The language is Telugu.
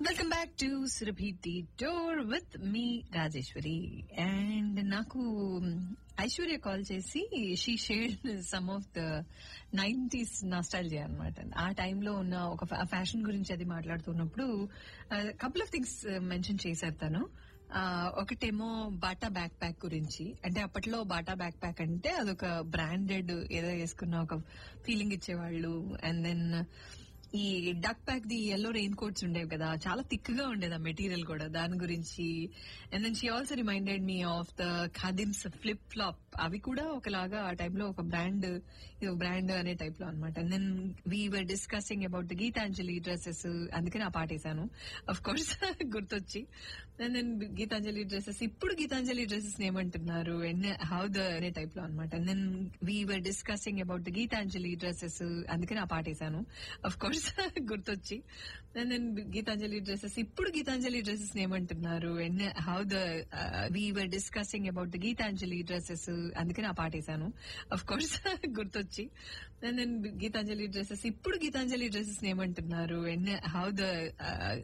వెల్కమ్ బ్యాక్ టు సురభి టీ టోర్ విత్ మీ రాజేశ్వరి అండ్ నాకు ఐశ్వర్య కాల్ చేసి she shed some of the nineties nostalgia అనమాట ఆ టైంలో ఉన్న ఒక ఫ్యాషన్ గురించి అది మాట్లాడుతున్నప్పుడు కపుల్ ఆఫ్ థింగ్స్ మెన్షన్ చేశారు తను ఆ, ఒకటేమో బాటా బ్యాక్ ప్యాక్ గురించి అంటే అప్పట్లో బాటా బ్యాక్ ప్యాక్ అంటే అదొక బ్రాండెడ్ ఏదో వేసుకున్న ఒక ఫీలింగ్ ఇచ్చేవాళ్ళు అండ్ దెన్ ఈ Duckback the yellow raincoats ఉండేవి కదా చాలా థిక్ గా ఉండేది ఆ మెటీరియల్ కూడా దాని గురించి and then she also reminded me of the Khadims flip flop అవి కూడా ఒకలాగా ఆ టైంలో ఒక బ్రాండ్ ఇది బ్రాండ్ అనే టైప్ లో అనమాట and then we were discussing about the Gitanjali dresses అందుకే నా పాట వేసాను అఫ్ కోర్స్ గుర్తొచ్చి అండ్ దెన్ గీతాంజలి డ్రెస్సెస్ ఇప్పుడు గీతాంజలి డ్రెస్సెస్ ఏమంటున్నారు హౌ ద అనే టైప్ లో అనమాట and then we were discussing about the Gitanjali dresses అందుకే నా పాట వేసాను అఫ్ కోర్స్ గుర్తొచ్చి అండ్ దెన్ గీతాంజలి డ్రెస్సెస్ ఇప్పుడు గీతాంజలి డ్రెస్సెస్ ఏమంటున్నారు how the we were discussing about the Gitanjali dresses అందుకే నా పాట వేసాను అఫ్ కోర్స్ గుర్తొచ్చి అండ్ దెన్ గీతాంజలి డ్రెస్సెస్ ఇప్పుడు గీతాంజలి డ్రెస్సెస్ ఏమంటున్నారు హౌ ద